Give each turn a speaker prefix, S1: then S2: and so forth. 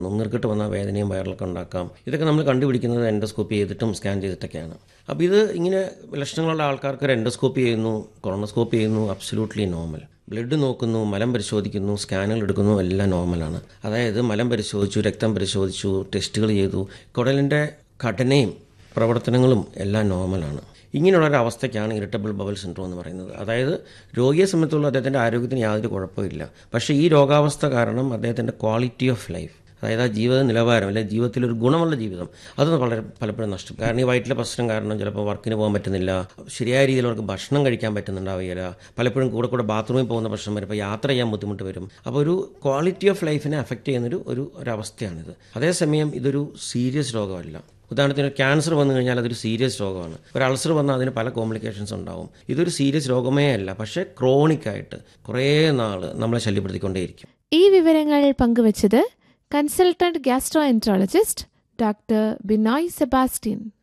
S1: നീർക്കെട്ട് വന്ന വേദനയും വയറിളക്കം ഉണ്ടാക്കാം ഇതൊക്കെ നമ്മൾ കണ്ടുപിടിക്കുന്നത് എൻഡോസ്കോപ്പി ചെയ്തിട്ടും സ്കാൻ ചെയ്തിട്ടൊക്കെയാണ് അപ്പോൾ ഇത് ഇങ്ങനെ ലക്ഷണങ്ങളുള്ള ആൾക്കാർക്ക് ഒരു എൻഡോസ്കോപ്പി ചെയ്യുന്നു കൊറോണോസ്കോപ്പി ചെയ്യുന്നു അബ്സല്യൂട്ട്ലി നോർമൽ ബ്ലഡ് നോക്കുന്നു മലം പരിശോധിക്കുന്നു സ്കാനുകൾ എടുക്കുന്നു എല്ലാം നോർമലാണ് അതായത് മലം പരിശോധിച്ചു രക്തം പരിശോധിച്ചു ടെസ്റ്റുകൾ ചെയ്തു കുടലിൻ്റെ ഘടനയും പ്രവർത്തനങ്ങളും എല്ലാം നോർമലാണ് ഇങ്ങനെയുള്ളൊരു അവസ്ഥയ്ക്കാണ് ഇറിറ്റബിൾ ബവൽ സിൻഡ്രോം എന്ന് പറയുന്നത് അതായത് രോഗിയെ സംബന്ധിച്ചുള്ള അദ്ദേഹത്തിൻ്റെ ആരോഗ്യത്തിന് യാതൊരു കുഴപ്പമില്ല പക്ഷേ ഈ രോഗാവസ്ഥ കാരണം അദ്ദേഹത്തിൻ്റെ ക്വാളിറ്റി ഓഫ് ലൈഫ് അതായത് ആ ജീവിത നിലവാരം അല്ലെങ്കിൽ ജീവിതത്തിലൊരു ഗുണമുള്ള ജീവിതം അത് വളരെ പലപ്പോഴും നഷ്ടം കാരണം ഈ വയറ്റിലെ പ്രശ്നം കാരണം ചിലപ്പോൾ വർക്കിന് പോകാൻ പറ്റുന്നില്ല ശരിയായ രീതിയിൽ അവർക്ക് ഭക്ഷണം കഴിക്കാൻ പറ്റുന്നുണ്ടാവുകയില്ല പലപ്പോഴും കൂടെ കൂടെ ബാത്റൂമിൽ പോകുന്ന പ്രശ്നം വരും ഇപ്പോൾ യാത്ര ചെയ്യാൻ ബുദ്ധിമുട്ട് വരും അപ്പോൾ ഒരു ക്വാളിറ്റി ഓഫ് ലൈഫിനെ അഫക്റ്റ് ചെയ്യുന്നൊരു ഒരു ഒരവസ്ഥയാണിത് അതേസമയം ഇതൊരു സീരിയസ് രോഗമല്ല ഉദാഹരണത്തിന് ക്യാൻസർ വന്നു കഴിഞ്ഞാൽ അതൊരു സീരിയസ് രോഗമാണ് ഒരു അൾസർ വന്നാൽ അതിന് പല കോംപ്ലിക്കേഷൻസ് ഉണ്ടാവും ഇതൊരു സീരിയസ് രോഗമേ അല്ല പക്ഷേ ക്രോണിക് ആയിട്ട് കുറേ നാൾ നമ്മളെ ശല്യപ്പെടുത്തിക്കൊണ്ടേയിരിക്കും
S2: ഈ വിവരങ്ങൾ പങ്കുവച്ചത് consultant gastroenterologist doctor Binoy Sebastian